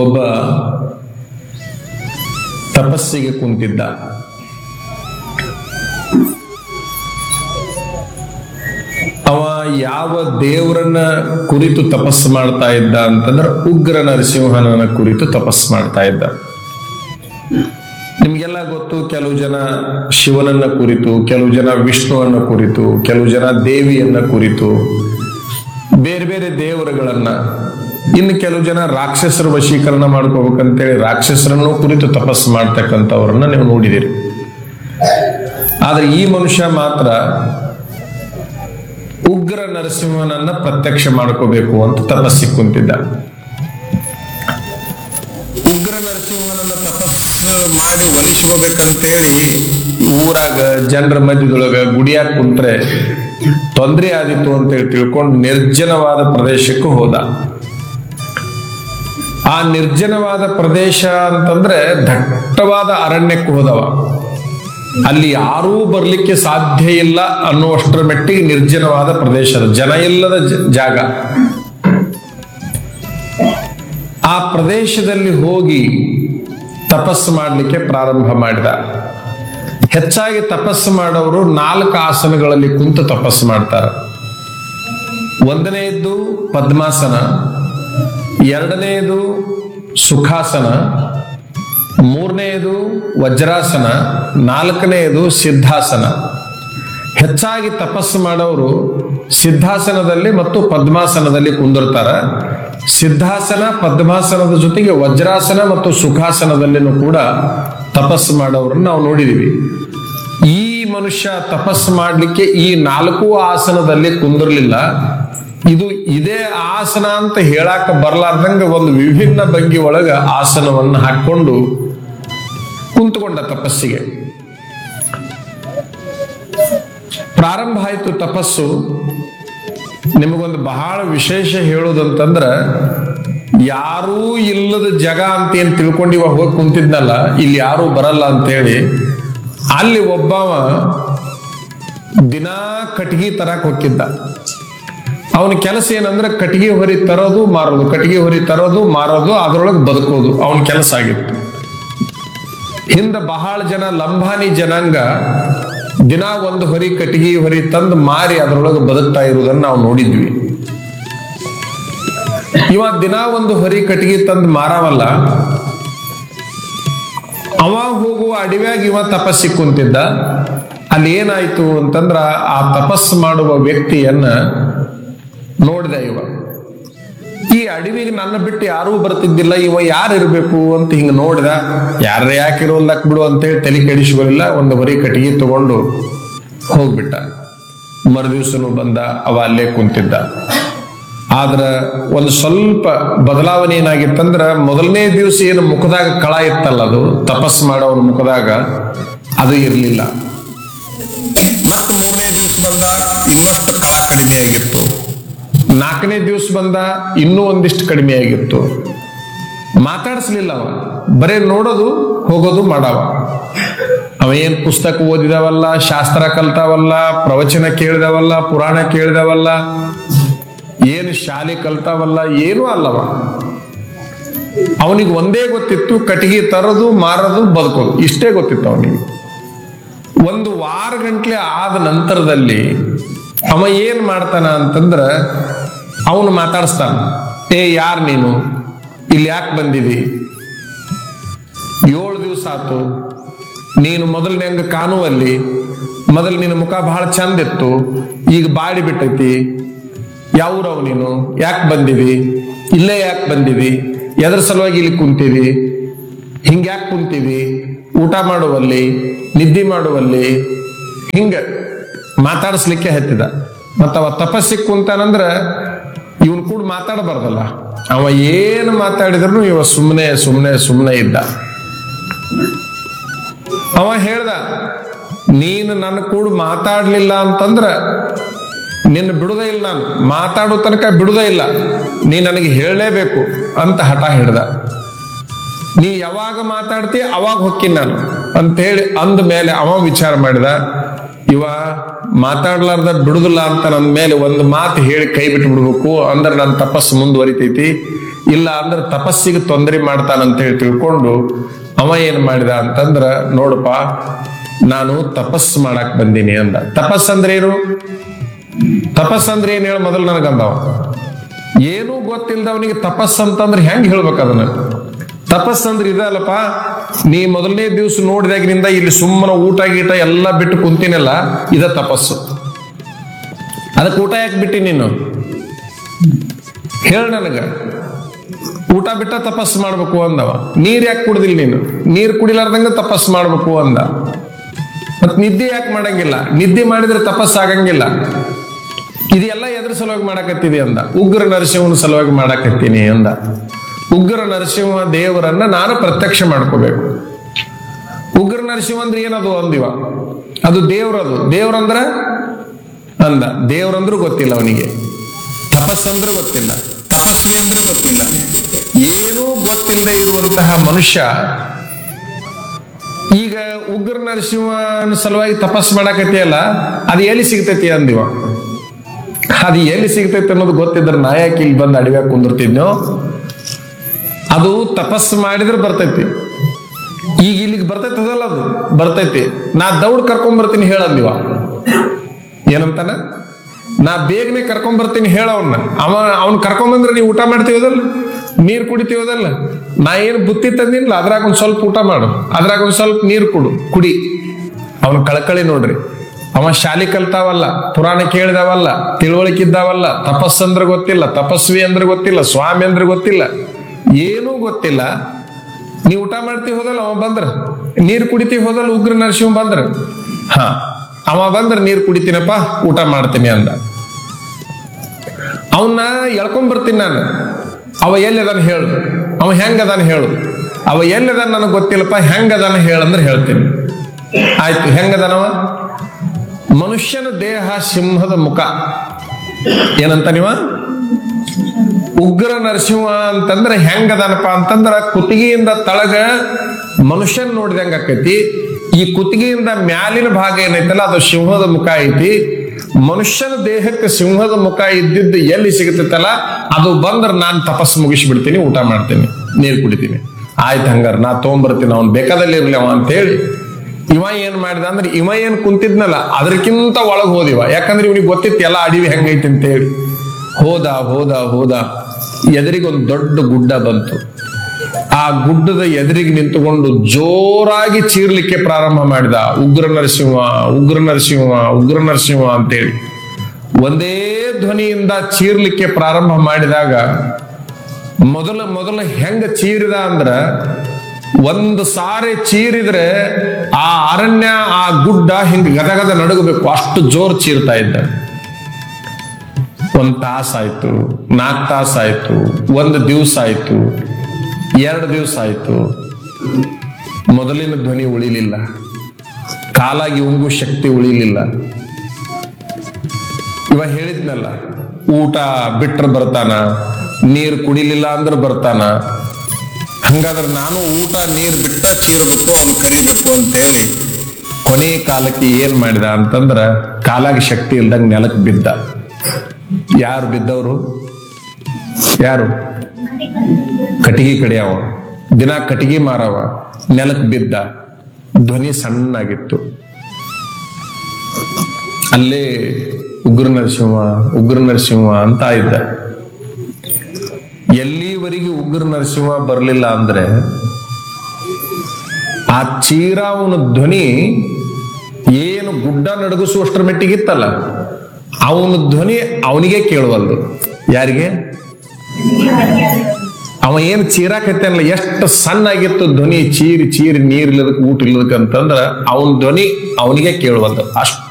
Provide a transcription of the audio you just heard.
ಒಬ್ಬ ತಪಸ್ಸಿಗೆ ಕುಂತಿದ್ದ ಅವ ಯಾವ ದೇವರನ್ನ ಕುರಿತು ತಪಸ್ಸು ಮಾಡ್ತಾ ಇದ್ದ ಅಂತಂದ್ರೆ ಉಗ್ರ ನರಸಿಂಹನನ್ನ ಕುರಿತು ತಪಸ್ಸು ಮಾಡ್ತಾ ಇದ್ದ ನಿಮ್ಗೆಲ್ಲ ಗೊತ್ತು ಕೆಲವು ಜನ ಶಿವನನ್ನ ಕುರಿತು ಕೆಲವು ಜನ ವಿಷ್ಣುವನ್ನ ಕುರಿತು ಕೆಲವು ಜನ ದೇವಿಯನ್ನ ಕುರಿತು ಬೇರೆ ಬೇರೆ ದೇವರುಗಳನ್ನ ಇನ್ನು ಕೆಲವು ಜನ ರಾಕ್ಷಸರ ವಶೀಕರಣ ಮಾಡ್ಕೋಬೇಕಂತೇಳಿ ರಾಕ್ಷಸರನ್ನು ಕುರಿತು ತಪಸ್ಸು ಮಾಡ್ತಕ್ಕಂಥವ್ರನ್ನ ನೀವು ನೋಡಿದಿರಿ ಆದ್ರೆ ಈ ಮನುಷ್ಯ ಮಾತ್ರ ಉಗ್ರ ನರಸಿಂಹನನ್ನ ಪ್ರತ್ಯಕ್ಷ ಮಾಡ್ಕೋಬೇಕು ಅಂತ ತಪಸ್ಸಿಗೆ ಕುಂತಿದ್ದ ಉಗ್ರ ನರಸಿಂಹನನ್ನ ತಪಸ್ಸು ಮಾಡಿ ಒಲಿಸ್ಕೋಬೇಕಂತೇಳಿ ಊರಾಗ ಜನರ ಮಧ್ಯದೊಳಗ ಗುಡಿಯಾಗ ಕುಂತ್ರೆ ತೊಂದರೆ ಆದಿತ್ತು ಅಂತೇಳಿ ತಿಳ್ಕೊಂಡು ನಿರ್ಜನವಾದ ಪ್ರದೇಶಕ್ಕೆ ಹೋದ ಆ ನಿರ್ಜನವಾದ ಪ್ರದೇಶ ಅಂತಂದ್ರೆ ದಟ್ಟವಾದ ಅರಣ್ಯಕ್ಕೆ ಹೋದವ ಅಲ್ಲಿ ಯಾರೂ ಬರ್ಲಿಕ್ಕೆ ಸಾಧ್ಯ ಇಲ್ಲ ಅನ್ನುವಷ್ಟರ ಮಟ್ಟಿಗೆ ನಿರ್ಜನವಾದ ಪ್ರದೇಶ ಅದು. ಜನ ಇಲ್ಲದ ಜ- ಜಾಗ ಆ ಪ್ರದೇಶದಲ್ಲಿ ಹೋಗಿ ತಪಸ್ಸು ಮಾಡಲಿಕ್ಕೆ ಪ್ರಾರಂಭ ಮಾಡಿದ ಹೆಚ್ಚಾಗಿ ತಪಸ್ಸು ಮಾಡೋರು ನಾಲ್ಕು ಆಸನಗಳಲ್ಲಿ ಕುಂತು ತಪಸ್ಸು ಮಾಡ್ತಾರೆ ಒಂದನೆಯದ್ದು ಪದ್ಮಾಸನ ಎರಡನೆಯದು ಸುಖಾಸನ ಮೂರನೆಯದು ವಜ್ರಾಸನ ನಾಲ್ಕನೆಯದು ಸಿದ್ಧಾಸನ ಹೆಚ್ಚಾಗಿ ತಪಸ್ಸು ಮಾಡೋರು ಸಿದ್ಧಾಸನದಲ್ಲಿ ಮತ್ತು ಪದ್ಮಾಸನದಲ್ಲಿ ಕುಂದಿರ್ತಾರ ಸಿದ್ಧಾಸನ ಪದ್ಮಾಸನದ ಜೊತೆಗೆ ವಜ್ರಾಸನ ಮತ್ತು ಸುಖಾಸನದಲ್ಲಿನೂ ಕೂಡ ತಪಸ್ಸು ಮಾಡೋರನ್ನ ನಾವು ನೋಡಿದೀವಿ ಈ ಮನುಷ್ಯ ತಪಸ್ಸು ಮಾಡಲಿಕ್ಕೆ ಈ ನಾಲ್ಕು ಆಸನದಲ್ಲಿ ಕುಂದಿರ್ಲಿಲ್ಲ ಇದು ಇದೇ ಆಸನ ಅಂತ ಹೇಳಾಕ ಬರ್ಲಾರ್ದಂಗ ಒಂದು ವಿಭಿನ್ನ ಭಂಗಿ ಒಳಗ ಆಸನವನ್ನು ಹಾಕೊಂಡು ಕುಂತ್ಕೊಂಡ ತಪಸ್ಸಿಗೆ ಪ್ರಾರಂಭ ಆಯ್ತು ತಪಸ್ಸು ನಿಮಗೊಂದು ಬಹಳ ವಿಶೇಷ ಹೇಳೋದಂತಂದ್ರ ಯಾರೂ ಇಲ್ಲದ ಜಗ ಅಂತ ಏನ್ ತಿಳ್ಕೊಂಡಿವ ಹೋಗಿ ಕುಂತಿದ್ನಲ್ಲ ಇಲ್ಲಿ ಯಾರೂ ಬರಲ್ಲ ಅಂತೇಳಿ ಅಲ್ಲಿ ಒಬ್ಬವ ದಿನಾ ಕಟ್ಗಿ ತರಕ್ ಹೋಗಿದ್ದ ಅವನ ಕೆಲಸ ಏನಂದ್ರೆ ಕಟ್ಟಿಗೆ ಹೊರಿ ತರೋದು ಮಾರೋದು ಕಟ್ಟಿಗೆ ಹೊರಿ ತರೋದು ಮಾರೋದು ಅದರೊಳಗೆ ಬದುಕೋದು ಅವನ ಕೆಲಸ ಆಗಿತ್ತು ಹಿಂದ ಬಹಳ ಜನ ಲಂಬಾನಿ ಜನಾಂಗ ದಿನ ಒಂದು ಹೊರಿ ಕಟ್ಟಿಗೆ ಹೊರಿ ತಂದು ಮಾರಿ ಅದರೊಳಗೆ ಬದುಕ್ತಾ ಇರುವುದನ್ನು ನಾವು ನೋಡಿದ್ವಿ ಇವ ದಿನ ಒಂದು ಹೊರಿ ಕಟ್ಟಿಗೆ ತಂದು ಮಾರವಲ್ಲ ಅವ ಹೋಗುವ ಅಡವ್ಯಾಗ ಇವ ತಪಸ್ಸಿಗೆ ಕುಂತಿದ್ದ ಅಲ್ಲಿ ಏನಾಯ್ತು ಅಂತಂದ್ರ ಆ ತಪಸ್ಸು ಮಾಡುವ ವ್ಯಕ್ತಿಯನ್ನ ನೋಡಿದ ಇವ ಈ ಅಡವಿಗೆ ನನ್ನ ಬಿಟ್ಟು ಯಾರೂ ಬರ್ತಿದ್ದಿಲ್ಲ ಇವ ಯಾರು ಇರಬೇಕು ಅಂತ ಹಿಂಗ ನೋಡಿದ ಯಾರ ಯಾಕೆ ಇರೋಲ್ಲಕ್ ಬಿಡು ಅಂತೇಳಿ ತಲೆ ಕೆಡಿಸ್ಕೊಳ್ಳಿಲ್ಲ ಒಂದು ಹೊರಿ ಕಟ್ಟಿಗೆ ತಗೊಂಡು ಹೋಗ್ಬಿಟ್ಟ ಮರುದಿವ್ಸನು ಬಂದ ಅವ ಅಲ್ಲೇ ಕುಂತಿದ್ದ ಆದ್ರ ಒಂದು ಸ್ವಲ್ಪ ಬದಲಾವಣೆ ಏನಾಗಿತ್ತಂದ್ರ ಮೊದಲನೇ ದಿವಸ ಏನು ಮುಖದಾಗ ಕಳ ಇತ್ತಲ್ಲ ಅದು ತಪಸ್ ಮಾಡೋರ ಮುಖದಾಗ ಅದು ಇರಲಿಲ್ಲ ಮತ್ತೆ ಮೂರನೇ ದಿವಸ ಬಂದ ಇನ್ನಷ್ಟು ಕಳ ಕಡಿಮೆ ಆಗಿತ್ತು ನಾಲ್ಕನೇ ದಿವಸ ಬಂದ ಇನ್ನೂ ಒಂದಿಷ್ಟು ಕಡಿಮೆ ಆಗಿತ್ತು ಮಾತಾಡಿಸ್ಲಿಲ್ಲ ಅವ ಬರೇ ನೋಡೋದು ಹೋಗೋದು ಮಾಡವ ಅವ ಏನ್ ಪುಸ್ತಕ ಓದಿದವಲ್ಲ ಶಾಸ್ತ್ರ ಕಲ್ತಾವಲ್ಲ ಪ್ರವಚನ ಕೇಳಿದವಲ್ಲ ಪುರಾಣ ಕೇಳಿದವಲ್ಲ ಏನು ಶಾಲೆ ಕಲ್ತಾವಲ್ಲ ಏನೂ ಅಲ್ಲವ ಅವನಿಗೆ ಒಂದೇ ಗೊತ್ತಿತ್ತು ಕಟ್ಟಿಗೆ ತರೋದು ಮಾರೋದು ಬದುಕೋದು ಇಷ್ಟೇ ಗೊತ್ತಿತ್ತು ಅವನಿಗೆ ಒಂದು ವಾರ ಗಂಟ್ಲೆ ಆದ ನಂತರದಲ್ಲಿ ಅವ ಏನ್ ಮಾಡ್ತಾನ ಅಂತಂದ್ರ ಅವನು ಮಾತಾಡಿಸ್ತಾನ ಏ ಯಾರ್ ನೀನು ಇಲ್ಲಿ ಯಾಕೆ ಬಂದಿದಿ ಏಳು ದಿವಸ ಆತು ನೀನು ಮೊದಲನೇ ಹಂಗ ಕಾಣುವಲ್ಲಿ ಮೊದಲು ನಿನ್ನ ಮುಖ ಬಹಳ ಚಂದ ಇತ್ತು ಈಗ ಬಾಡಿ ಬಿಟ್ಟೈತಿ ಯಾವ್ರವ್ ನೀನು ಯಾಕೆ ಬಂದಿದಿ ಇಲ್ಲೇ ಯಾಕೆ ಬಂದಿದಿ ಎದ್ರ ಸಲುವಾಗಿ ಇಲ್ಲಿ ಕುಂತೀವಿ ಹಿಂಗ ಯಾಕೆ ಕುಂತೀವಿ ಊಟ ಮಾಡುವಲ್ಲಿ ನಿದ್ದೆ ಮಾಡುವಲ್ಲಿ ಹಿಂಗ ಮಾತಾಡಿಸ್ಲಿಕ್ಕೆ ಹತ್ತಿದ ಮತ್ತ ಅವ ತಪಸ್ಸಿಗೆ ಕುಂತಾನಂದ್ರ ಇವನ್ ಕೂಡ ಮಾತಾಡಬಾರ್ದಲ್ಲ ಅವ ಏನು ಮಾತಾಡಿದ್ರು ಇವ ಸುಮ್ಮನೆ ಸುಮ್ಮನೆ ಸುಮ್ಮನೆ ಇದ್ದ ಅವ ಹೇಳ್ದ ನೀನು ನನ್ನ ಕೂಡ ಮಾತಾಡ್ಲಿಲ್ಲ ಅಂತಂದ್ರ ನಿನ್ನ ಬಿಡುದೇ ಇಲ್ಲ ನಾನು ಮಾತಾಡೋ ತನಕ ಬಿಡುದೇ ಇಲ್ಲ ನೀ ನನಗೆ ಹೇಳಲೇಬೇಕು ಅಂತ ಹಠ ಹಿಡ್ದ ನೀ ಯಾವಾಗ ಮಾತಾಡ್ತಿ ಅವಾಗ ಹೊಕ್ಕಿನ ನಾನು ಅಂತ ಹೇಳಿ ಅಂದ ಮೇಲೆ ಅವ ವಿಚಾರ ಮಾಡಿದ ಇವ ಮಾತಾಡ್ಲಾರ್ದ ಬಿಡುದಿಲ್ಲ ಅಂತ ನನ್ನ ಮೇಲೆ ಒಂದು ಮಾತು ಹೇಳಿ ಕೈ ಬಿಟ್ಟು ಬಿಡ್ಬೇಕು ಅಂದ್ರೆ ನನ್ನ ತಪಸ್ಸು ಮುಂದುವರಿತೈತಿ ಇಲ್ಲ ಅಂದ್ರೆ ತಪಸ್ಸಿಗೆ ತೊಂದರೆ ಮಾಡ್ತಾನಂತ ಹೇಳಿ ತಿಳ್ಕೊಂಡು ಅವ ಏನ್ ಮಾಡಿದ ಅಂತಂದ್ರ ನೋಡಪ್ಪ ನಾನು ತಪಸ್ಸು ಮಾಡಕ್ ಬಂದೀನಿ ಅಂದ ತಪಸ್ ಅಂದ್ರೆ ಏನು ತಪಸ್ ಅಂದ್ರೆ ಏನ್ ಹೇಳ ಮೊದಲು ನನಗಂದವ ಏನೂ ಗೊತ್ತಿಲ್ದವನಿಗೆ ತಪಸ್ ಅಂತಂದ್ರೆ ಹೆಂಗ್ ಹೇಳ್ಬೇಕು ಅದನ್ನ ತಪಸ್ ಅಂದ್ರೆ ಇದಲ್ಲಪ್ಪ ನೀ ಮೊದಲನೇ ದಿವಸ ನೋಡಿದಾಗಿನಿಂದ ಇಲ್ಲಿ ಸುಮ್ಮನೆ ಊಟ ಗೀಟ ಎಲ್ಲ ಬಿಟ್ಟು ಕುಂತಿನಲ್ಲ ಇದ ತಪಸ್ಸು ಅದಕ್ಕೆ ಊಟ ಯಾಕೆ ಬಿಟ್ಟಿ ನೀನು ಹೇಳ ನನಗ ಊಟ ಬಿಟ್ಟ ತಪಸ್ಸು ಮಾಡ್ಬೇಕು ಅಂದವ ನೀರ್ ಯಾಕೆ ಕುಡ್ದಿಲ್ಲ ನೀನು ನೀರ್ ಕುಡಿಲಾರ್ದಂಗ ತಪಸ್ಸು ಮಾಡ್ಬೇಕು ಅಂದ ಮತ್ ನಿದ್ದೆ ಯಾಕೆ ಮಾಡಂಗಿಲ್ಲ ನಿದ್ದೆ ಮಾಡಿದ್ರೆ ತಪಸ್ಸು ಆಗಂಗಿಲ್ಲ ಇದೆಲ್ಲ ಎದ್ರ ಸಲುವಾಗಿ ಮಾಡಕತ್ತಿದೆ ಅಂದ ಉಗ್ರ ನರಸಿಂಹನ ಸಲುವಾಗಿ ಮಾಡಕತ್ತೀನಿ ಅಂದ ಉಗ್ರ ನರಸಿಂಹ ದೇವರನ್ನ ನಾನು ಪ್ರತ್ಯಕ್ಷ ಮಾಡ್ಕೋಬೇಕು ಉಗ್ರ ನರಸಿಂಹ ಅಂದ್ರೆ ಏನದು ಅಂದಿವ ಅದು ದೇವ್ರದು ದೇವ್ರಂದ್ರ ಅಂದ ದೇವ್ರಂದ್ರೂ ಗೊತ್ತಿಲ್ಲ ಅವನಿಗೆ ತಪಸ್ಸಂದ್ರೆ ಗೊತ್ತಿಲ್ಲ ತಪಸ್ವಿ ಅಂದ್ರೆ ಗೊತ್ತಿಲ್ಲ ಏನೂ ಗೊತ್ತಿಲ್ಲದೆ ಇರುವಂತಹ ಮನುಷ್ಯ ಈಗ ಉಗ್ರ ನರಸಿಂಹನ ಸಲುವಾಗಿ ತಪಸ್ ಮಾಡಕತ್ತಿಯಲ್ಲ ಅದು ಎಲ್ಲಿ ಸಿಗ್ತೈತಿ ಅಂದಿವ ಅದು ಎಲ್ಲಿ ಸಿಗ್ತೈತೆ ಅನ್ನೋದು ಗೊತ್ತಿದ್ರೆ ನಾ ಯಾಕೆ ಇಲ್ಲಿ ಬಂದು ಅಡವ್ಯಾಗ ಕುಂದಿರ್ತಿದ್ನೋ ಅದು ತಪಸ್ಸು ಮಾಡಿದ್ರೆ ಬರ್ತೈತಿ ಈಗ ಇಲ್ಲಿಗೆ ಬರ್ತೈತದಲ್ಲ ಅದು ಬರ್ತೈತಿ ನಾ ದೌಡ್ ಕರ್ಕೊಂಡ್ ಬರ್ತೀನಿ ಹೇಳಂದಿವ ಏನಂತಾನ ನಾ ಬೇಗನೆ ಕರ್ಕೊಂಡ್ ಬರ್ತೀನಿ ಹೇಳ ಅವನ್ನ ಅವ ಅವ್ನ ಕರ್ಕೊಂಡ್ ಬಂದ್ರೆ ನೀವು ಊಟ ಮಾಡ್ತೀವದಲ್ಲ ನೀರ್ ಕುಡಿತೀವದಲ್ಲ ನಾ ಏನು ಬುತ್ತಿ ತಂದಿಲ್ಲ ಅದ್ರಾಗ ಒಂದ್ ಸ್ವಲ್ಪ ಊಟ ಮಾಡು ಅದ್ರಾಗ ಒಂದ್ ಸ್ವಲ್ಪ ನೀರ್ ಕುಡು ಕುಡಿ ಅವನ ಕಳಕಳಿ ನೋಡ್ರಿ ಅವ ಶಾಲಿ ಕಲ್ತಾವಲ್ಲ ಪುರಾಣ ಕೇಳಿದವಲ್ಲ ತಿಳುವಳಿಕೆ ಇದ್ದಾವಲ್ಲ ತಪಸ್ಸಂದ್ರೆ ಗೊತ್ತಿಲ್ಲ ತಪಸ್ವಿ ಅಂದ್ರೆ ಗೊತ್ತಿಲ್ಲ ಸ್ವಾಮಿ ಅಂದ್ರೆ ಗೊತ್ತಿಲ್ಲ ಏನೂ ಗೊತ್ತಿಲ್ಲ ನೀ ಊಟ ಮಾಡ್ತೀವಿ ಹೋದಲ್ಲ ಅವ ಬಂದ್ರ ನೀರ್ ಕುಡಿತೀವಿ ಹೋದಲ್ಲ ಉಗ್ರ ನರಸಿಂಹ ಬಂದ್ರ ಹಾ ಅವ ಬಂದ್ರ ನೀರ್ ಕುಡಿತೀನಪ್ಪ ಊಟ ಮಾಡ್ತೀನಿ ಅಂದ ಅವನ್ನ ಎಳ್ಕೊಂಡ್ ಬರ್ತೀನಿ ನಾನು ಅವ ಎಲ್ಲಿದಾನ ಹೇಳು ಅವ ಹೆಂಗ್ ಅದಾನ ಹೇಳು ಅವ ಎಲ್ಲಿದಾನ ನನಗೆ ಗೊತ್ತಿಲ್ಲಪ್ಪ ಹೆಂಗ್ ಅದಾನ ಹೇಳಂದ್ರೆ ಹೇಳ್ತೀನಿ ಆಯ್ತು ಹೆಂಗದಾನವ ಮನುಷ್ಯನ ದೇಹ ಸಿಂಹದ ಮುಖ ಏನಂತ ನೀವ ಉಗ್ರ ನರಸಿಂಹ ಅಂತಂದ್ರೆ ಹೆಂಗದನಪ್ಪ ಅಂತಂದ್ರ ಕುತ್ತಿಗೆಯಿಂದ ತಳಗ ಮನುಷ್ಯನ್ ನೋಡಿದಂಗ ಆಕೈತಿ ಈ ಕುತ್ತಿಗೆಯಿಂದ ಮ್ಯಾಲಿನ ಭಾಗ ಏನೈತಲ್ಲ ಅದು ಸಿಂಹದ ಮುಖ ಐತಿ ಮನುಷ್ಯನ ದೇಹಕ್ಕೆ ಸಿಂಹದ ಮುಖ ಇದ್ದಿದ್ದು ಎಲ್ಲಿ ಸಿಗುತ್ತಲ್ಲ ಅದು ಬಂದ್ರೆ ನಾನು ತಪಸ್ಸು ಮುಗಿಸ್ಬಿಡ್ತೀನಿ ಊಟ ಮಾಡ್ತೀನಿ ನೀರು ಕುಡಿತೀನಿ ಆಯ್ತು ಹಂಗಾರ ನಾ ತೊಗೊಂಬರ್ತೀನಿ ಅವ್ನು ಬೇಕಾದಲ್ಲಿ ಇರ್ಲಿ ಅವ ಅಂತ ಹೇಳಿ ಇವ ಏನ್ ಮಾಡಿದ ಅಂದ್ರೆ ಇವ ಏನ್ ಕುಂತಿದ್ನಲ್ಲ ಅದಕ್ಕಿಂತ ಒಳಗ್ ಹೋದಿವ ಯಾಕಂದ್ರೆ ಇವನಿಗೆ ಗೊತ್ತಿತ್ತು ಎಲ್ಲ ಅಡಿವಿ ಹೆಂಗೈತಿ ಅಂತ ಹೇಳಿ ಹೋದ ಹೋದ ಹೋದ ಎದುರಿಗೆ ಒಂದು ದೊಡ್ಡ ಗುಡ್ಡ ಬಂತು ಆ ಗುಡ್ಡದ ಎದುರಿಗೆ ನಿಂತುಕೊಂಡು ಜೋರಾಗಿ ಚೀರ್ಲಿಕ್ಕೆ ಪ್ರಾರಂಭ ಮಾಡಿದ ಉಗ್ರ ನರಸಿಂಹ ಉಗ್ರ ನರಸಿಂಹ ಉಗ್ರ ನರಸಿಂಹ ಅಂತೇಳಿ ಒಂದೇ ಧ್ವನಿಯಿಂದ ಚೀರ್ಲಿಕ್ಕೆ ಪ್ರಾರಂಭ ಮಾಡಿದಾಗ ಮೊದಲ ಮೊದಲ ಹೆಂಗ ಚೀರಿದ ಅಂದ್ರ ಒಂದು ಸಾರಿ ಚೀರಿದ್ರೆ ಆ ಅರಣ್ಯ ಆ ಗುಡ್ಡ ಹಿಂಗ ಗದಗದ ನಡುಗಬೇಕು ಅಷ್ಟು ಜೋರ್ ಚೀರ್ತಾ ಇದ್ದ ಒಂದ್ ತಾಸ ಆಯ್ತು ನಾಲ್ಕು ತಾಸ ಆಯ್ತು ಒಂದು ದಿವಸ ಆಯ್ತು ಎರಡು ದಿವಸ ಆಯ್ತು ಮೊದಲಿನ ಧ್ವನಿ ಉಳಿಲಿಲ್ಲ ಕಾಲಾಗಿ ಉಂಗು ಶಕ್ತಿ ಉಳಿಲಿಲ್ಲ ಇವ ಹೇಳಿದ್ನಲ್ಲ ಊಟ ಬಿಟ್ರೆ ಬರ್ತಾನ ನೀರ್ ಕುಡಿಲಿಲ್ಲ ಅಂದ್ರೆ ಬರ್ತಾನ ಹಂಗಾದ್ರೆ ನಾನು ಊಟ ನೀರ್ ಬಿಟ್ಟ ಚೀರ್ಬೇಕು ಅವ್ನು ಕರಿಬೇಕು ಅಂತೇಳಿ ಕೊನೆ ಕಾಲಕ್ಕೆ ಏನ್ ಮಾಡಿದ ಅಂತಂದ್ರ ಕಾಲಾಗಿ ಶಕ್ತಿ ಇಲ್ದಂಗ ನೆಲಕ್ ಬಿದ್ದ ಯಾರು ಬಿದ್ದವರು ಯಾರು ಕಟಿಗಿ ಕಡಿಯವ ದಿನ ಕಟಿಗಿ ಮಾರವ ನೆಲಕ್ ಬಿದ್ದ ಧ್ವನಿ ಸಣ್ಣಾಗಿತ್ತು ಅಲ್ಲೇ ಉಗ್ರ ನರಸಿಂಹ ಉಗ್ರ ನರಸಿಂಹ ಅಂತ ಇದ್ದ ಎಲ್ಲಿವರೆಗೆ ಉಗ್ರ ನರಸಿಂಹ ಬರಲಿಲ್ಲ ಅಂದ್ರೆ ಆ ಚೀರಾವನ ಧ್ವನಿ ಏನು ಗುಡ್ಡ ನಡಗಿಸುವಷ್ಟರ ಮೆಟ್ಟಿಗಿತ್ತಲ್ಲ ಅವನ ಧ್ವನಿ ಅವನಿಗೆ ಕೇಳುವಲ್ದು ಯಾರಿಗೆ ಅವ ಏನು ಚೀರಾಕತ್ತಲ್ಲ ಎಷ್ಟು ಸಣ್ಣ ಆಗಿತ್ತು ಧ್ವನಿ ಚೀರಿ ಚೀರಿ ನೀರ್ ಇಲ್ಲದಕ್ಕೆ ಊಟ ಇಲ್ಲದಕ್ಕೆ ಅಂತಂದ್ರ ಅವನ ಧ್ವನಿ ಅವನಿಗೆ ಕೇಳುವಲ್ದು ಅಷ್ಟು